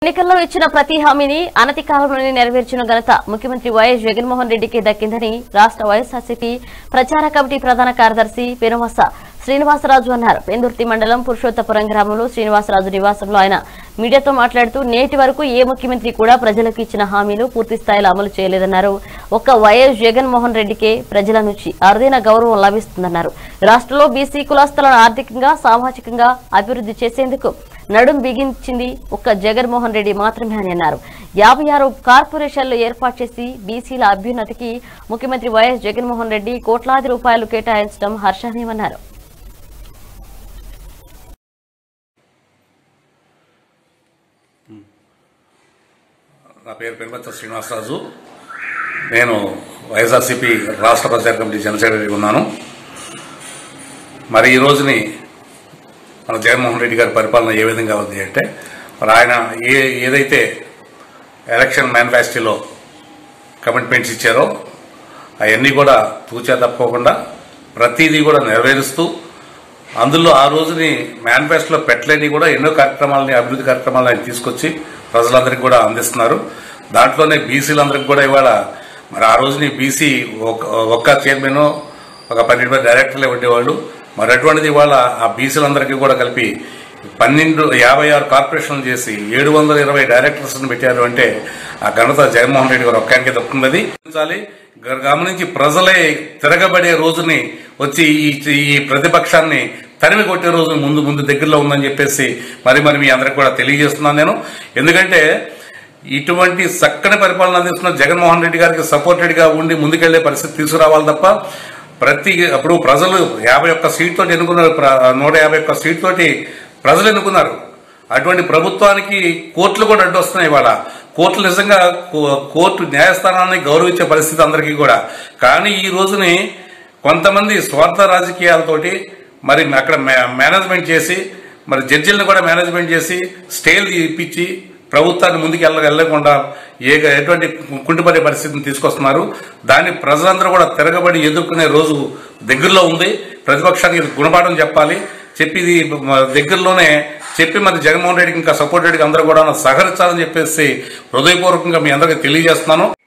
ఎన్నికల్లో ఇచ్చిన ప్రతి హామీని అనతి కాలంలోనే నెరవేర్చిన ఘనత ముఖ్యమంత్రి వైఎస్ జగన్మోహన్ రెడ్డికి దక్కిందని రాష్ట్ర వైఎస్ఆర్సీపీ ప్రచార కమిటీ ప్రధాన కార్యదర్శి పెనుమస శ్రీనివాసరాజు అన్నారు పెందుర్తి మండలం పురుషోత్తపురం గ్రామంలో శ్రీనివాసరాజు నివాసంలో ఆయన మీడియాతో మాట్లాడుతూ నేటి వరకు ఏ ముఖ్యమంత్రి కూడా ప్రజలకు ఇచ్చిన హామీలు పూర్తి స్థాయిలో అమలు చేయలేదన్నారు ఒక్క వైఎస్ జగన్మోహన్ రెడ్డికే ప్రజల నుంచి అరుదైన గౌరవం లభిస్తుందన్నారు రాష్ట్రంలో బీసీ కులాస్తులను ఆర్థికంగా సామాజికంగా అభివృద్ధి చేసేందుకు నడుం బిగించింది ఒక్క జగన్మోహన్ రెడ్డి మాత్రమే అని అన్నారు యాభై ఆరు కార్పొరేషన్లు ఏర్పాటు చేసి బీసీల అభ్యున్నతికి ముఖ్యమంత్రి వైఎస్ జగన్మోహన్ రెడ్డి కోట్లాది రూపాయలు కేటాయించడం హర్షణీయమన్నారు నా పేరు పెరుమత్త శ్రీనివాసరాజు నేను వైఎస్ఆర్సీపీ రాష్ట్ర ప్రచార కమిటీ జనరల్ సెక్రటరీ ఉన్నాను మరి ఈ రోజుని మన జగన్మోహన్ రెడ్డి గారి పరిపాలన ఏ విధంగా ఉంది అంటే మరి ఆయన ఏ ఏదైతే ఎలక్షన్ మేనిఫెస్టోలో కమిట్మెంట్స్ ఇచ్చారో అవన్నీ కూడా తూచా తప్పకుండా ప్రతిదీ కూడా నెరవేరుస్తూ అందులో ఆ రోజుని మేనిఫెస్టోలో పెట్టలేని కూడా ఎన్నో కార్యక్రమాలని అభివృద్ధి కార్యక్రమాలను ఆయన తీసుకొచ్చి ప్రజలందరికీ కూడా అందిస్తున్నారు దాంట్లోనే బీసీలందరికీ కూడా ఇవాళ మరి ఆ రోజుని బీసీ ఒక్క చైర్మన్ ఒక పన్నెండు మంది డైరెక్టర్లే ఉండేవాళ్ళు మరి అటువంటిది ఇవాళ ఆ బీసీలందరికీ కూడా కలిపి పన్నెండు యాభై ఆరు కార్పొరేషన్లు చేసి ఏడు వందల ఇరవై డైరెక్టర్స్ పెట్టారు అంటే ఆ ఘనత జగన్మోహన్ రెడ్డి గారు ఒక్కానికి దక్కున్నది గమనించాలి. గ- గమనించి ప్రజలే తిరగబడే రోజుని వచ్చి ఈ ఈ ప్రతిపక్షాన్ని తరిమి కొట్టే రోజు ముందు ముందు దగ్గరలో ఉందని చెప్పేసి మరి మరి మీ అందరికి కూడా తెలియజేస్తున్నాను నేను ఎందుకంటే ఇటువంటి చక్కని పరిపాలన అందిస్తున్న జగన్మోహన్ రెడ్డి గారికి సపోర్టెడ్ గా ఉండి ముందుకెళ్లే పరిస్థితి తీసుకురావాలి తప్ప ప్రతి అప్పుడు ప్రజలు యాభై ఒక్క సీట్ తోటి ఎన్నుకున్నారు ప్ర- నూట యాభై ఒక్క సీట్ తోటి ప్రజలు ఎన్నుకున్నారు అటువంటి ప్రభుత్వానికి కోర్టులు కూడా అడ్డొస్తున్నాయి ఇవాళ కోర్టులు నిజంగా కో- కోర్టు న్యాయస్థానాన్ని గౌరవించే పరిస్థితి అందరికీ కూడా కానీ ఈ రోజుని కొంతమంది స్వార్థ రాజకీయాలతోటి మరి అక్కడ మే- మేనేజ్మెంట్ చేసి మరి జడ్జిలను కూడా మేనేజ్మెంట్ చేసి స్టేలు ఇప్పించి ప్రభుత్వాన్ని ముందుకు వెళ్ళ వెళ్ళకుండా ఏ ఎటువంటి కుంటుపడే పరిస్థితిని తీసుకొస్తున్నారు దాన్ని ప్రజలందరూ కూడా తిరగబడి ఎదుర్కొనే రోజు దగ్గరలో ఉంది ప్రతిపక్షానికి ఇది గుణపాఠం చెప్పాలి చెప్పి ఇది మ- దగ్గరలోనే చెప్పి మరి జగన్మోహన్ రెడ్డికి ఇంకా సపోర్టెడ్గా అందరూ కూడా సహకరించాలని చెప్పేసి హృదయపూర్వకంగా మీ అందరికీ తెలియజేస్తున్నాను